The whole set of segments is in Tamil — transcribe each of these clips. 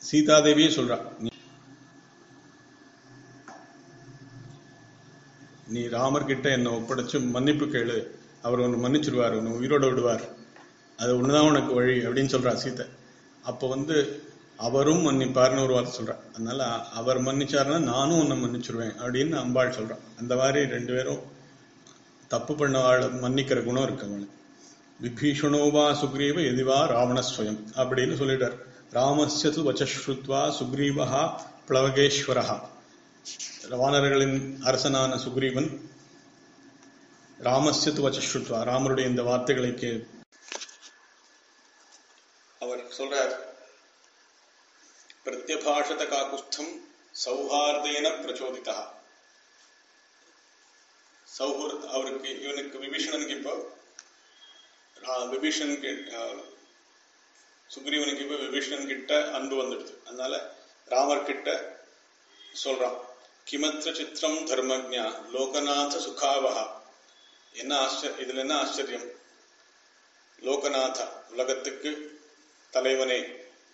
சீதாதேவியே சொல்றா நீ நீ ராமர்கிட்ட என்னை ஒப்படைச்சு மன்னிப்பு கேளு அவர் உன்னை மன்னிச்சிருவார் உன்னை உயிரோட விடுவார் அது ஒண்ணுதான் உனக்கு வழி அப்படின்னு சொல்றா சீதை அப்போ வந்து அவரும் மன்னிப்பார்னு ஒரு வார்த்தை சொல்றா அதனால அவர் மன்னிச்சாருன்னா நானும் உன்னை மன்னிச்சிருவேன் அப்படின்னு அம்பாள் சொல்றான் அந்த மாதிரி ரெண்டு பேரும் தப்பு பண்ணவாள் மன்னிக்கிற குணம் இருக்கு அவளுக்கு விபீஷணோவா சுக்ரீவ எதிவா ராவணஸ்வயம் அப்படின்னு சொல்லிட்டார் ராமஸ்யது வச்சஸ்ருத்வா சுக்ரீவஹா பிளவகேஸ்வரஹா வானர்களின் அரசனான சுக்ரீவன் ராமஸ்யத்து வச்சஸ்ருத்வா ராமருடைய இந்த வார்த்தைகளை கே அவர் சொல்றார் பிரத்யபாஷத காக்குஸ்தம் சௌஹார்தேன பிரச்சோதிதா சௌஹர் அவருக்கு இவனுக்கு விபீஷணனுக்கு இப்போ ரா- விபீஷன் கிட்ட சுக்ரீவனுக்கு இப்போ விபீஷணன் கிட்ட அன்பு வந்துடுது அதனால ராமர் கிட்ட சொல்றான் கிமத்ர சித்திரம் தர்மஜா லோகநாத சுகாவஹா என்ன ஆச்சரிய இதுல என்ன ஆச்சரியம் லோகநாத உலகத்துக்கு தலைவனே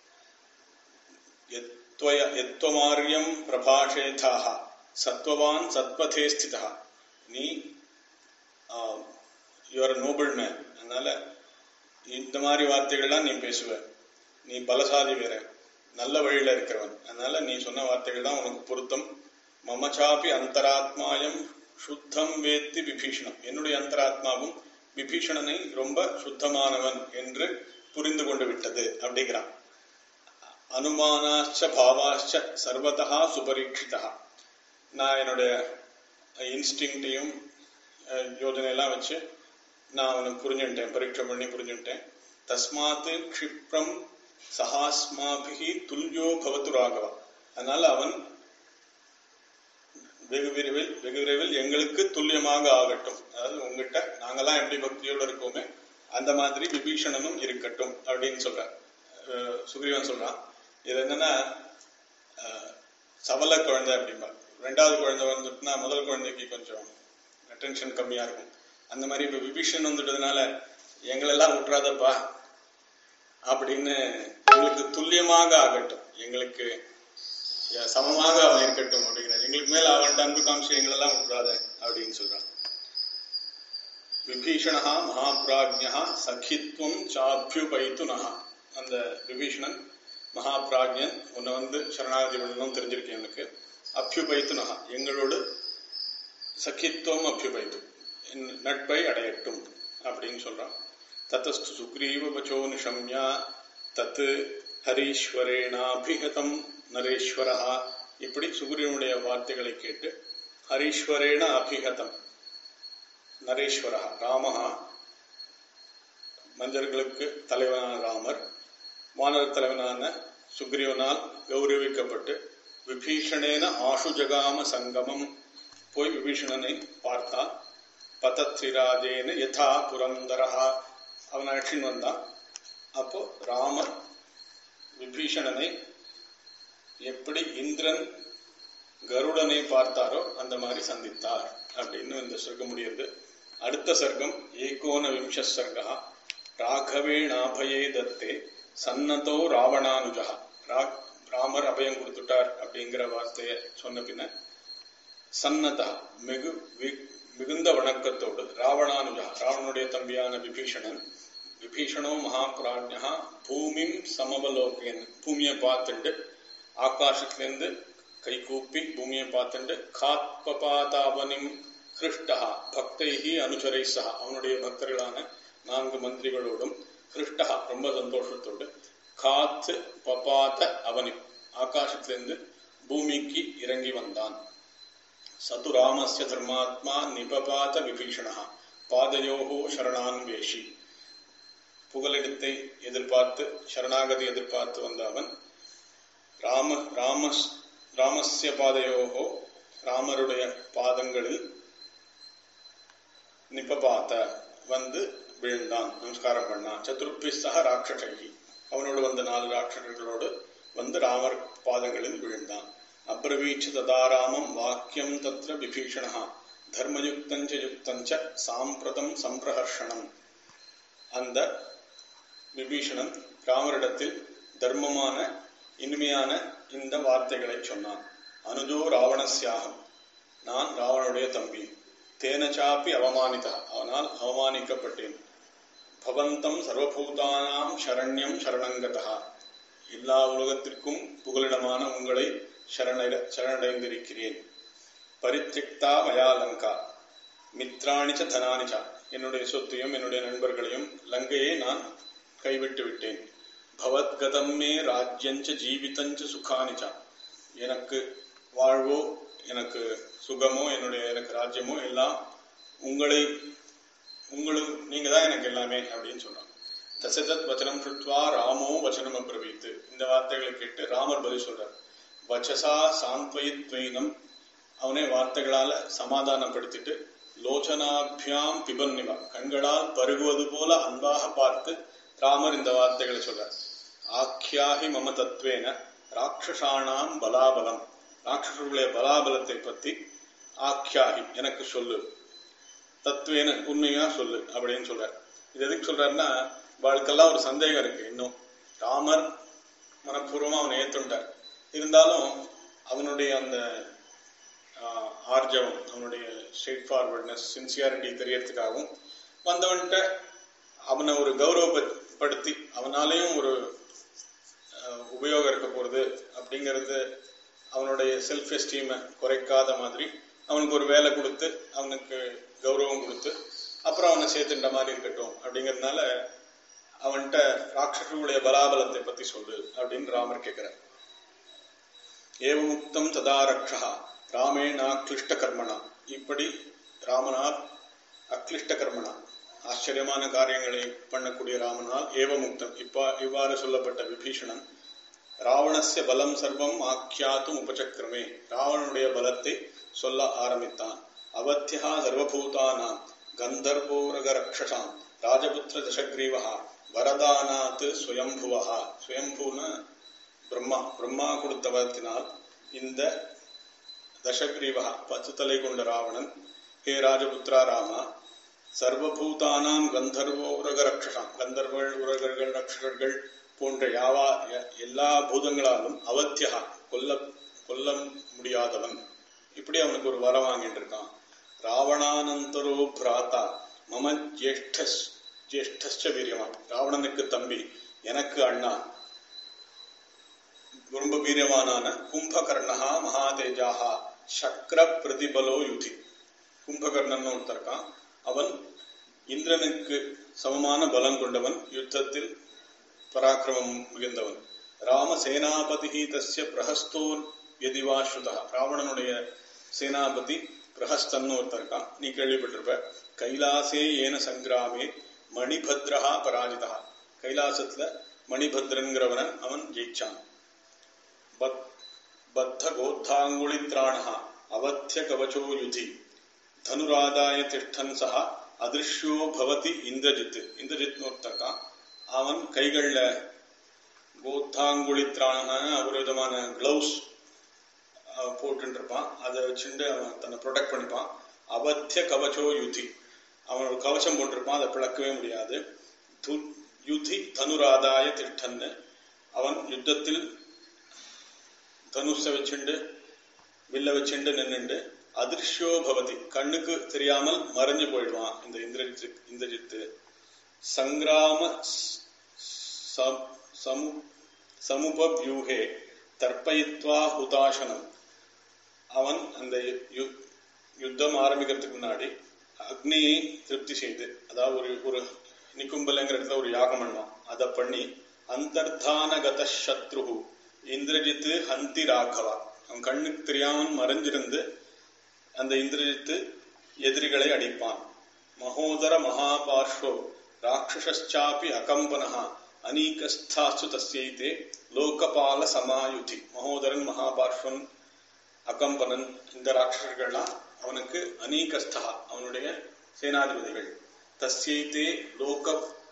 எத்வய எத்வமாரியம் பிரபாஷேதாக சத்வவான் சத்பதே ஸ்திதா நீ யுவர் நோபல் மேன் அதனால இந்த மாதிரி வார்த்தைகள்லாம் நீ பேசுவ நீ பலசாலி வேற நல்ல வழியில இருக்கிறவன் அதனால நீ சொன்ன வார்த்தைகள் தான் உனக்கு பொருத்தம் மமச்சாபி அந்தராத்மாயம் சுத்தம் வேத்தி விபீஷணம் என்னுடைய அந்தராத்மாவும் விபீஷணனை ரொம்ப சுத்தமானவன் என்று புரிந்து கொண்டு விட்டது அப்படிங்கிறான் அனுமானாச்ச பாவாச்ச சர்வதா சுபரீட்சிதா நான் என்னுடைய இன்ஸ்டிங்டையும் யோஜனையெல்லாம் வச்சு நான் அவனுக்கு புரிஞ்சுட்டேன் பரீட்சை பண்ணி புரிஞ்சுட்டேன் தஸ்மாத் க்ஷிப்ரம் சஹாஸ்மாபிகி துல்யோ பவத்து ராகவா அதனால அவன் வெகு விரைவில் வெகு விரைவில் எங்களுக்கு துல்லியமாக ஆகட்டும் அதாவது உங்ககிட்ட நாங்கெல்லாம் எப்படி பக்தியோடு இருக்கோமே அந்த மாதிரி விபீஷணனும் இருக்கட்டும் அப்படின்னு சொல்றார் அஹ் சுக்ரீவன் சொல்றான் இது என்னன்னா அஹ், சபல குழந்தை அப்படிம்பா ரெண்டாவது குழந்தை வந்துட்டுனா முதல் குழந்தைக்கு கொஞ்சம் அட்டென்ஷன் கம்மியா இருக்கும் அந்த மாதிரி இப்ப விபீஷன் வந்துட்டதுனால எங்களெல்லாம் விட்டுறாதப்பா அப்படின்னு எங்களுக்கு துல்லியமாக ஆகட்டும் எங்களுக்கு அஹ், சமமாக அவன் இருக்கட்டும் அப்படிங்கிறார் எங்களுக்கு மேல அவன் அன்பு காமிச்சு எங்களெல்லாம் விட்டுறாத அப்படின்னு சொல்றான் விபீஷணா மகாபிராஜ்யா சகித்வம் சாபியுபைத்துனஹ அந்த விபீஷணன் மகாபிராஜ்யன் உன்னை வந்து சரணாகதி பண்ணணும் தெரிஞ்சிருக்கேன் எனக்கு அபியுபைத்துனஹா எங்களோடு சகித்துவம் அபியுபைத்து என் நட்பை அடையட்டும் அப்படின்னு சொல்றான் தத்தஸ்து சுக்ரீவ வச்சோ நிஷம்யா தத்து ஹரீஸ்வரேனாபிகதம் நரேஸ்வரஹா இப்படி சுக்ரீவனுடைய வார்த்தைகளை கேட்டு ஹரீஸ்வரேண அபிகதம் நரேஸ்வரா ராமஹா மஞ்சர்களுக்கு தலைவனான ராமர் வானர தலைவனான சுக்ரீவனால் கௌரவிக்கப்பட்டு விபீஷணேன ஆஷு ஜகாம சங்கமம் போய் விபீஷணனை பார்த்தான் பதத்ரிராஜேன யதா புரந்தரஹா அவன் அழைச்சின்னு வந்தான் அப்போ ராமர் விபீஷணனை எப்படி இந்திரன் கருடனை பார்த்தாரோ அந்த மாதிரி சந்தித்தார் அப்படின்னு இந்த சர்க்கம் முடியுது அடுத்த சர்க்கம் ஏகோன விம்ச சர்க்கா ராகவேணாபயே தத்தே சன்னதோ ராவணானுஜா ரா- ராமர் அபயம் கொடுத்துட்டார் அப்படிங்கிற வார்த்தையை சொன்ன பின்ன சன்னதா மிகு வி- மிகுந்த வணக்கத்தோடு ராவணானுஜா ராவணனுடைய தம்பியான விபீஷணன் விபீஷணோ மகாபிராஜ்யா பூமிம் சமவலோகேன் பூமியை பார்த்துண்டு ஆகாசத்திலிருந்து கை கூப்பி பூமியை பார்த்துண்டு காத்பபாதாபனிம் ஹிருஷ்டா பக்தைஹி அனுச்சரை சஹா அவனுடைய பக்தர்களான நான்கு மந்திரிகளோடும் ஹிருஷ்டா ரொம்ப சந்தோஷத்தோடு காத்து பபாத அவனி ஆகாசத்திலிருந்து பூமிக்கு இறங்கி வந்தான் சது ராமஸ்ய தர்மாத்மா நிபபாத விபீஷணா பாதயோகோ சரணான்வேஷி புகலிடத்தை எதிர்பார்த்து சரணாகதி எதிர்பார்த்து வந்த அவன் ராம ராமஸ் ராமஸ்ய பாதையோகோ ராமருடைய பாதங்களில் நிபபாத்த வந்து விழுந்தான் நமஸ்காரம் பண்ணான் சதுர்பி சக ராட்சசகி அவனோடு வந்த நாலு ராட்சசர்களோடு வந்து ராமர் பாதங்களில் விழுந்தான் அப்ரவீட்ச ததாராமம் வாக்கியம் தத்ர விபீஷணா தர்மயுக்தஞ்ச யுக்தஞ்ச சாம்பிரதம் சம்பிரஹர்ஷணம் அந்த விபீஷணன் ராமரிடத்தில் தர்மமான இனிமையான இந்த வார்த்தைகளை சொன்னான் அனுஜோ ராவணஸ்யாகம் நான் ராவனுடைய தம்பி தேனச்சாப்பி அவமானிதா அவனால் அவமானிக்கப்பட்டேன் பவந்தம் சர்வபூதானாம் சரண்யம் சரணங்கதா எல்லா உலகத்திற்கும் புகலிடமான உங்களை சரண சரணடைந்திருக்கிறேன் பரித்தியக்தா மயா லங்கா மித்ராணிச்ச தனானிச்சா என்னுடைய சொத்தையும் என்னுடைய நண்பர்களையும் லங்கையை நான் கைவிட்டு விட்டேன் பவத்கதம் மே ராஜ்யஞ்ச ஜீவிதஞ்ச சுகானிச்சா எனக்கு வாழ்வோ எனக்கு சுகமோ என்னுடைய எனக்கு ராஜ்யமோ எல்லாம் உங்களை உங்களுக்கு நீங்க தான் எனக்கு எல்லாமே அப்படின்னு சொல்றாங்க தசதத் வச்சனம் சுத்வா ராமோ வச்சனம் அப்ரவீத்து இந்த வார்த்தைகளை கேட்டு ராமர் பதில் சொல்றார் வச்சசா சாந்த்வயித்வைனம் அவனே வார்த்தைகளால சமாதானப்படுத்திட்டு லோச்சனாபியாம் பிபன்னிவா கண்களால் பருகுவது போல அன்பாக பார்த்து ராமர் இந்த வார்த்தைகளை சொல்றார் ஆக்கியாகி மம தத்வேன ராட்சசானாம் பலாபலம் ராட்சசர்களுடைய பலாபலத்தை பத்தி ஆக்கியாகி எனக்கு சொல்லு தத்துவேன உண்மையா சொல்லு அப்படின்னு சொல்றார் இது எதுக்கு சொல்றாருன்னா வாழ்க்கெல்லாம் ஒரு சந்தேகம் இருக்கு இன்னும் ராமர் மனப்பூர்வமா அவனை ஏத்துண்டார் இருந்தாலும் அவனுடைய அந்த ஆஹ், ஆர்ஜவம் அவனுடைய ஸ்ட்ரெயிட் ஃபார்வர்ட்னஸ் சின்சியாரிட்டி தெரியறதுக்காகவும் வந்தவன்கிட்ட அவனை ஒரு கௌரவப்படுத்தி அவனாலேயும் ஒரு ஆஹ், உபயோகம் இருக்க போறது அப்படிங்கிறது அவனுடைய செல்ஃப் எஸ்டீமை குறைக்காத மாதிரி அவனுக்கு ஒரு வேலை கொடுத்து அவனுக்கு கௌரவம் கொடுத்து அப்புறம் அவனை சேர்த்துட்ட மாதிரி இருக்கட்டும் அப்படிங்கிறதுனால அவன்கிட்ட ராட்சசர்களுடைய பலாபலத்தை பத்தி சொல்லு அப்படின்னு ராமர் கேட்கிறார் ஏவமுக்தம் ததா ரக்ஷா ராமேணா கிளிஷ்ட கர்மணா இப்படி ராமனால் அக்ளிஷ்ட கர்மணா ஆச்சரியமான காரியங்களை பண்ணக்கூடிய ராமனால் ஏவமுக்தம் இப்ப இவ்வாறு சொல்லப்பட்ட விபீஷணன் ராவணஸ்ய பலம் சர்வம் ஆக்கியாத்தும் உபசக்கிரமே ராவணனுடைய பலத்தை சொல்ல ஆரம்பித்தான் அவத்தியா சர்வபூதானாம் கந்தர்வோரக ரக்ஷசாம் ராஜபுத்திர தசக்ரீவா வரதானாத் சுயம்புவா சுயம்புன பிரம்மா பிரம்மா கொடுத்த வரத்தினால் இந்த தசக்ரீவா பத்து தலை கொண்ட ராவணன் ஹே ராஜபுத்ரா ராமா சர்வபூதானாம் கந்தர்வோ உரக ரக்ஷசாம் கந்தர்வர்கள் உரகர்கள் ரக்ஷகர்கள் போன்ற யாவா எ- எல்லா பூதங்களாலும் அவத்தியா கொல்ல கொல்ல முடியாதவன் இப்படி அவனுக்கு ஒரு வரம் வாங்கிட்டு இருக்கான் ராவணானந்தரோ பிராத்தா மம ஜேஷ்டஸ் ஜேஷ்டஸ்ச வீரியமா ராவணனுக்கு தம்பி எனக்கு அண்ணா ரொம்ப வீரியவானான கும்பகர்ணஹா மகாதேஜாஹா சக்கர பிரதிபலோ யுதி கும்பகர்ணன் ஒருத்தன் இருக்கான் அவன் இந்திரனுக்கு சமமான பலம் கொண்டவன் யுத்தத்தில் பராக்கிரமம் மிகுந்தவன் ராம சேனாபதி தஸ்ய பிரஹஸ்தோ எதிவா ஸ்ருதா ராவணனுடைய சேனாபதி பிரஹஸ்தன் ஒருத்தன் இருக்கான் நீ கேள்விப்பட்டிருப்ப கைலாசே ஏன சங்கிராமே மணிபத்ரஹா பராஜிதா கைலாசத்துல மணிபத்ரன்கிறவன அவன் ஜெயிச்சான் பத்- பத்த கோத்தாங்குளித்ராணः அவத்திய கவச்சோ யுதி தனுராதாய திஷ்டன் சஹ அதிருஷ்யோ பவதி இந்திரஜித் இந்திரஜித் ஒருத்தக்கான் அவன் கைகள்ல கோத்தாங்குளித்ராண ஒரு விதமான கிளவுஸ் போட்டுட்டு இருப்பான் அதை வச்சுட்டு அவன் தன்னை ப்ரொடெக்ட் பண்ணிப்பான் அவத்திய கவச்சோ யுதி அவன் ஒரு கவச்சம் போட்டிருப்பான் அதை பிளக்கவே முடியாது து- யுதி தனுராதாய திஷ்டன்னு அவன் யுத்தத்தில் தனுஷை வச்சுண்டு வில்ல வச்சுண்டு நின்னுண்டு அதிர்ஷ்யோ பவதி கண்ணுக்கு தெரியாமல் மறைஞ்சு போயிடுவான் இந்த இந்திரஜித் இந்திரஜித்து சங்கிராம ஸ்- ச- சமு சமுபவியூகே தர்ப்பயித்வா ஹுதாசனம் அவன் அந்த யு- யுத்தம் ஆரம்பிக்கிறதுக்கு முன்னாடி அக்னியை திருப்தி செய்து அதாவது ஒரு ஒரு நிக்கும்பலங்கிற இடத்துல ஒரு யாகம் பண்ணுவான் அதை பண்ணி அந்தர்தானகத சத்ரு இந்திரஜித்து ஹந்தி ராகவா அவன் கண்ணுக்கு தெரியாமல் மறைஞ்சிருந்து அந்த இந்திரஜித்து எதிரிகளை அடிப்பான் மகோதர மகாபார்ஷோ ராட்சசாப்பி அகம்பனஹா அநீகஸ்தாஸ்து தஸ்யைதே லோகபால சமாயுதி மகோதரன் மகாபார்ஷ்வன் அகம்பனன் இந்த ராட்சசர்கள்லாம் அவனுக்கு அநீகஸ்தா அவனுடைய சேனாதிபதிகள் தஸ்யைதே லோக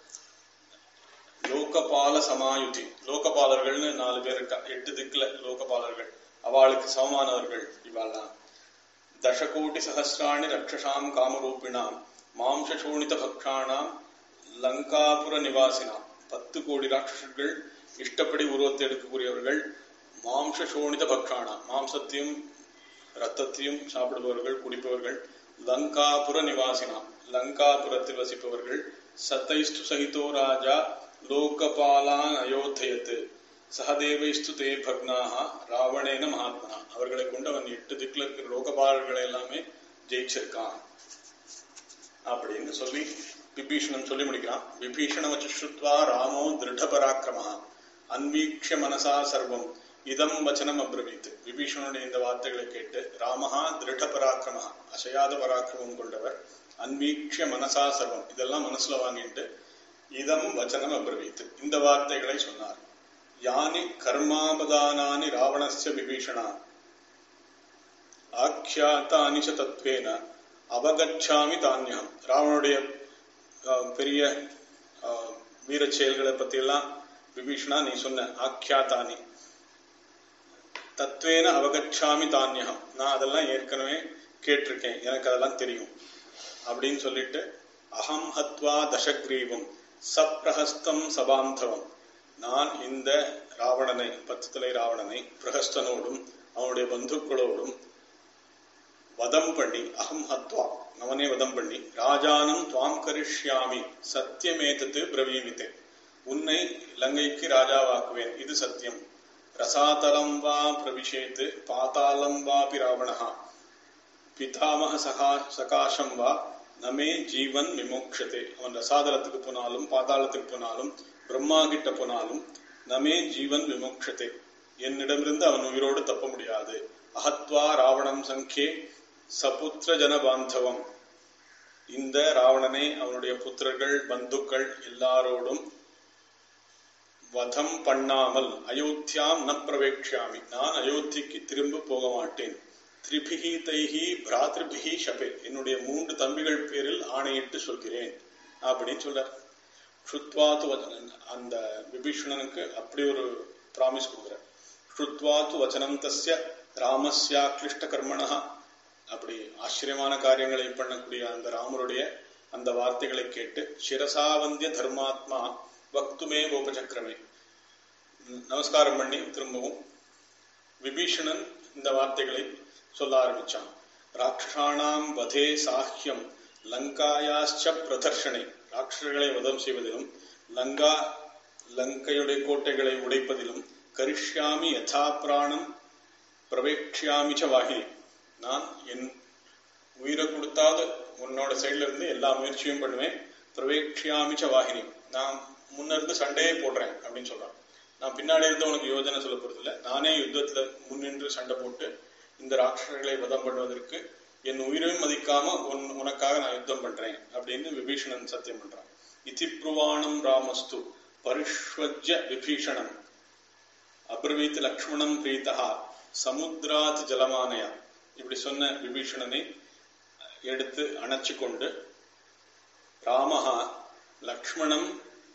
லோகபால சமாயுதி லோகபாலர்கள்னு நாலு பேர் இருக்கா எட்டு திக்குல லோகபாலர்கள் அவளுக்கு சமமானவர்கள் இவாள்லாம் தசகோடி சகசிராணி ரக்ஷசாம் காமரூபிணாம் மாம்சோணித பக்ஷாணாம் லங்காபுர நிவாசினாம் பத்து கோடி ராட்சசர்கள் இஷ்டப்படி உருவத்தை எடுக்கக்கூடியவர்கள் மாம்ச சோனித பக்ஷானா மாம்சத்தையும் ரத்தத்தையும் சாப்பிடுபவர்கள் குடிப்பவர்கள் லங்காபுர நிவாசினா லங்காபுரத்தில் வசிப்பவர்கள் சத்தைஸ்து சகிதோ ராஜா லோகபாலான் அயோத்தயத்து சகதேவைஸ்து தே பக்னாக ராவணேன மகாத்மனா அவர்களை கொண்டு அவன் எட்டு திக்குல இருக்கிற லோகபாலர்களை எல்லாமே ஜெயிச்சிருக்கான் அப்படின்னு சொல்லி விபீஷணன் சொல்லி முடிக்கிறான் விபீஷண வச்சுத்வா ராமோ திருட பராக்கிரமா அன்வீக்ஷ மனசா சர்வம் இதம் வச்சனம் அப்ரவீத் விபீஷணனுடைய இந்த வார்த்தைகளை கேட்டு ராமஹா திருட பராக்கிரமா அசையாத பராக்கிரமம் கொண்டவர் அன்வீக்ஷ மனசா சர்வம் இதெல்லாம் மனசுல வாங்கிட்டு இதம் வச்சனம் அப்ரவீத் இந்த வார்த்தைகளை சொன்னார் யானி கர்மாபதானானி ராவணஸ்ய விபீஷணா ஆக்கியாத்தானி ச தத்வேன அவகச்சாமி தானியம் ராவனுடைய அஹ், பெரிய அஹ், வீரச் செயல்களை பத்தி எல்லாம் விபீஷணா நீ சொன்ன ஆக்கியாத்தானி தத்வேன அவகச்சாமி தானியம் நான் அதெல்லாம் ஏற்கனவே கேட்டிருக்கேன் எனக்கு அதெல்லாம் தெரியும் அப்படின்னு சொல்லிட்டு அகம் ஹத்வா தசக்ரீவம் சப்ரஹஸ்தம் சபாந்தவம் நான் இந்த ராவணனை பத்து தலை ராவணனை பிரஹஸ்தனோடும் அவனுடைய பந்துக்களோடும் வதம் பண்ணி அகம் ஹத்வா அவனே வதம் பண்ணி ராஜானம் துவாம் கரிஷ்யாமி சத்தியமேதத்து பிரவீமித்தே உன்னை இலங்கைக்கு ராஜாவாக்குவேன் இது சத்தியம் ரசாதலம் வா பிரவிஷேத் பாதாளம் வாபி ராவணஹா பிதாமக சகா சகாசம் வா நமே ஜீவன் விமோக்ஷதே அவன் ரசாதலத்துக்கு போனாலும் பாதாளத்துக்கு போனாலும் பிரம்மா கிட்ட போனாலும் நமே ஜீவன் விமோக்ஷதே என்னிடமிருந்து அவன் உயிரோடு தப்ப முடியாது அஹத்வா ராவணம் சங்கே சபுத்திர ஜன பாந்தவம் இந்த ராவணனை அவனுடைய புத்திரர்கள் பந்துக்கள் எல்லாரோடும் வதம் பண்ணாமல் அயோத்தியாம் ந பிரவேக்ஷாமி நான் அயோத்திக்கு திரும்ப போக மாட்டேன் திரிபிகி தைஹி பிராத்ரிபிகி ஷபே என்னுடைய மூன்று தம்பிகள் பேரில் ஆணையிட்டு சொல்கிறேன் அப்படின்னு சொல்றார் ஸ்ருத்வாத்து வச்சனம் அந்த விபீஷணனுக்கு அப்படி ஒரு ப்ராமிஸ் கொடுக்குறார் ஸ்ருத்வாத்து வச்சனம் தஸ்ய ராமஸ்யா கிளிஷ்ட கர்மணா அப்படி ஆச்சரியமான காரியங்களை பண்ணக்கூடிய அந்த ராமருடைய அந்த வார்த்தைகளை கேட்டு சிரசாவந்திய தர்மாத்மா வக்துமே உபசக்கிரமே நமஸ்காரம் பண்ணி திரும்பவும் விபீஷணன் இந்த வார்த்தைகளை சொல்ல ஆரம்பிச்சான் ராட்சசானாம் வதே சாஹ்யம் லங்காயாச்ச பிரதர்ஷனை ராட்சசர்களை வதம் செய்வதிலும் லங்கா லங்கையுடைய கோட்டைகளை உடைப்பதிலும் கரிஷ்யாமி யதா பிராணம் பிரவேக்ஷியாமி ச வாகினி நான் என் உயிரை கொடுத்தாது உன்னோட சைடுல இருந்து எல்லா முயற்சியும் பண்ணுவேன் பிரவேக்ஷியாமி ச வாகினி நான் முன்ன இருந்து சண்டையே போடுறேன் அப்படின்னு சொல்றான் நான் பின்னாடி இருந்து உனக்கு யோஜனை சொல்ல போறது இல்ல நானே யுத்தத்துல முன்னின்று சண்டை போட்டு இந்த ராட்சசர்களை வதம் பண்ணுவதற்கு என் உயிரையும் மதிக்காம உன் உனக்காக நான் யுத்தம் பண்றேன் அப்படின்னு விபீஷணன் சத்தியம் பண்றான் இதி புருவாணம் ராமஸ்து பரிஷ்வஜ்ய விபீஷணம் அப்ரவீத் லக்ஷ்மணம் பிரீதா சமுத்திராத் ஜலமானயா இப்படி சொன்ன விபீஷணனை எடுத்து அணைச்சு கொண்டு ராமஹா லக்ஷ்மணம்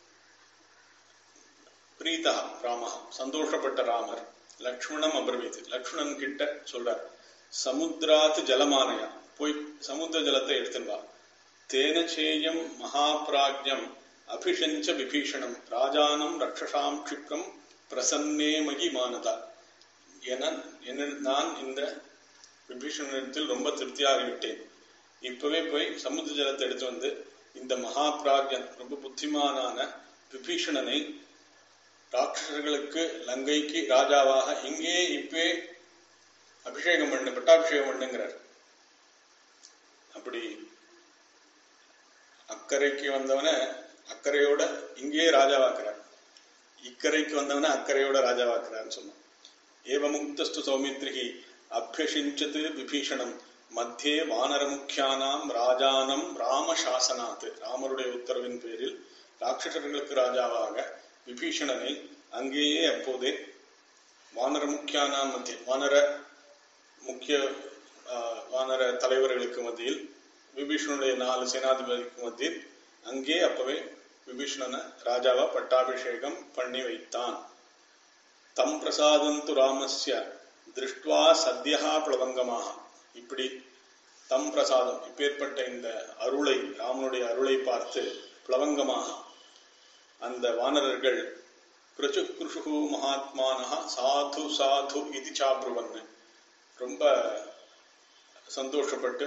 பிரீதா ராமஹா சந்தோஷப்பட்ட ராமர் லக்ஷ்மணம் அப்ரவீத் லக்ஷ்மணன் கிட்ட சொல்றார் சமுத்திராத் ஜலமானயா போய் சமுத்திர ஜலத்தை எடுத்துன்னு வா தேன சேயம் மகாபிராஜ்யம் அபிஷஞ்ச விபீஷணம் ராஜானம் ரக்ஷசாம் க்ஷிப்ரம் பிரசன்னே மகி மானதா என என்ன நான் இந்த விபீஷணத்தில் ரொம்ப திருப்தியாகிவிட்டேன் இப்பவே போய் சமுத்திர ஜலத்தை எடுத்து வந்து இந்த மகாபிராஜ்யன் ரொம்ப புத்திமானான விபீஷணனை ராட்சசர்களுக்கு லங்கைக்கு ராஜாவாக இங்கே இப்பே அபிஷேகம் பண்ணு பட்டாபிஷேகம் பண்ணுங்கிறார் அப்படி அக்கறைக்கு வந்தவன அக்கறையோட இங்கேயே ராஜாவாக்குறார் இக்கரைக்கு வந்தவன அக்கறையோட ராஜாவாக்குறான்னு சொன்னான் ஏவமுக்தஸ்து சௌமித்ரிகி அபியசிஞ்சது விபீஷணம் மத்தியே வானரமுக்கியானாம் ராஜானம் ராம சாசனாத் ராமருடைய உத்தரவின் பேரில் ராட்சசர்களுக்கு ராஜாவாக விபீஷணனை அங்கேயே அப்போதே வானர முக்கியானாம் மத்திய வானர முக்கிய ஆஹ், வானர தலைவர்களுக்கு மத்தியில் விபீஷணனுடைய நாலு சேனாதிபதிக்கு மத்தியில் அங்கே அப்பவே விபீஷணனை ராஜாவா பட்டாபிஷேகம் பண்ணி வைத்தான் தம் பிரசாதந்து ராமஸ்ய திருஷ்டுவா சத்யா பிளவங்கமாக இப்படி தம் பிரசாதம் இப்பேற்பட்ட இந்த அருளை ராமனுடைய அருளை பார்த்து பிளவங்கமாக அந்த வானரர்கள் பிரச்சுக்ருஷு மகாத்மானஹ சாது சாது இது சாப்ருவன் ரொம்ப சந்தோஷப்பட்டு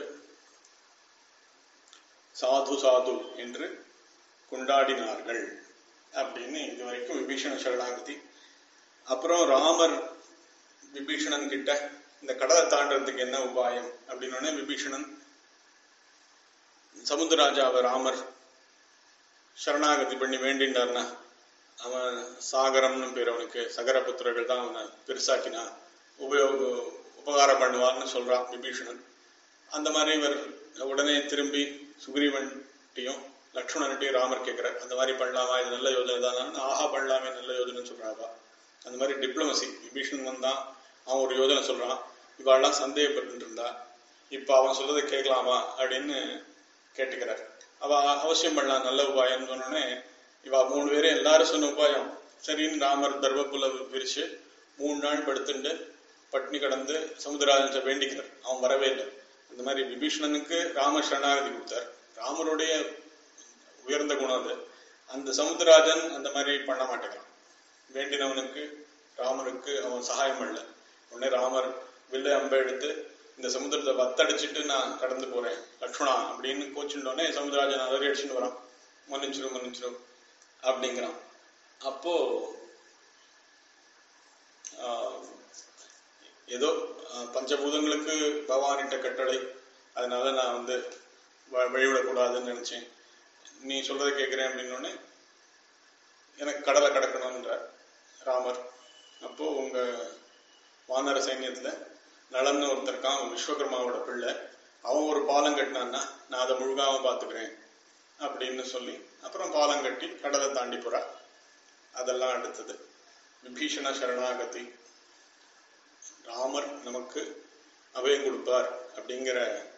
சாது சாது என்று கொண்டாடினார்கள் அப்படின்னு இது வரைக்கும் விபீஷண சரணாகதி அப்புறம் ராமர் விபீஷணன் கிட்ட இந்த கடலை தாண்டறதுக்கு என்ன உபாயம் அப்படின்னு விபீஷணன் சமுத்திரராஜாவை ராமர் சரணாகதி பண்ணி வேண்டின்றார்னா அவன் சாகரம்னு பேர் அவனுக்கு சகர புத்திரர்கள் தான் அவனை பெருசாக்கினா உபயோக உபகாரம் பண்ணுவான்னு சொல்றான் விபீஷணன் அந்த மாதிரி இவர் உடனே திரும்பி சுக்ரீவன்ட்டையும் லக்ஷ்மணன்ட்டையும் ராமர் கேட்கிறார் அந்த மாதிரி பண்ணலாமா இது நல்ல யோஜனை தான் ஆஹா பண்ணலாமே நல்ல யோஜனை சொல்றாப்பா அந்த மாதிரி டிப்ளமசி விபீஷணன் வந்தான் அவன் ஒரு யோஜனை சொல்றான் இவாள்லாம் சந்தேகப்பட்டு இருந்தா இப்ப அவன் சொல்றதை கேட்கலாமா அப்படின்னு கேட்டுக்கிறார் அவ அவசியம் பண்ணலாம் நல்ல உபாயம்னு சொன்னோடனே இவா மூணு பேரும் எல்லாரும் சொன்ன உபாயம் சரின்னு ராமர் தர்மப்புல விரிச்சு மூணு நாள் படுத்துண்டு பட்னி கடந்து சமுதிரராஜன் வேண்டிக்கிறார் அவன் வரவே இல்லை அந்த மாதிரி விபீஷணனுக்கு ராமர் சரணாகதி கொடுத்தார் ராமருடைய உயர்ந்த குணம் அது அந்த சமுத்திரராஜன் அந்த மாதிரி பண்ண மாட்டேங்கிறான் வேண்டினவனுக்கு ராமருக்கு அவன் சகாயம் பண்ணல உடனே ராமர் வில்ல அம்பை எடுத்து இந்த சமுத்திரத்தை வத்தடிச்சிட்டு நான் கடந்து போறேன் லக்ஷ்மணா அப்படின்னு கோச்சுட்டோடனே சமுத்திரராஜன் அதறி அடிச்சுட்டு வரான் மன்னிச்சிரும் மன்னிச்சிரும் அப்படிங்கிறான் அப்போ ஆஹ், ஏதோ ஆஹ், பஞ்சபூதங்களுக்கு பகவானிட்ட கட்டளை அதனால நான் வந்து வ- வழிவிடக்கூடாதுன்னு நினைச்சேன் நீ சொல்றதை கேட்கிறேன் அப்படின்னோடனே எனக்கு கடலை கடக்கணும்ன்ற ராமர் அப்போ உங்க வானர சைன்யத்துல நலன்னு ஒருத்தர் இருக்கான் அவன் விஸ்வகர்மாவோட பிள்ளை அவன் ஒரு பாலம் கட்டினான்னா நான் அதை முழுகாம பாத்துக்கிறேன் அப்படின்னு சொல்லி அப்புறம் பாலம் கட்டி கடலை தாண்டி போறா அதெல்லாம் அடுத்தது விபீஷண சரணாகதி ராமர் நமக்கு அபயம் கொடுப்பார் அப்படிங்கிற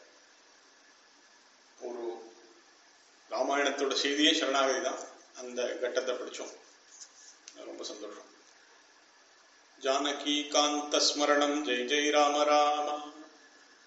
ஒரு ராமாயணத்தோட செய்தியே சரணாகதி தான் அந்த கட்டத்தை படிச்சோம் ரொம்ப சந்தோஷம் ஜானகி காந்த ஸ்மரணம் ஜெய் ஜெய் ராம ராம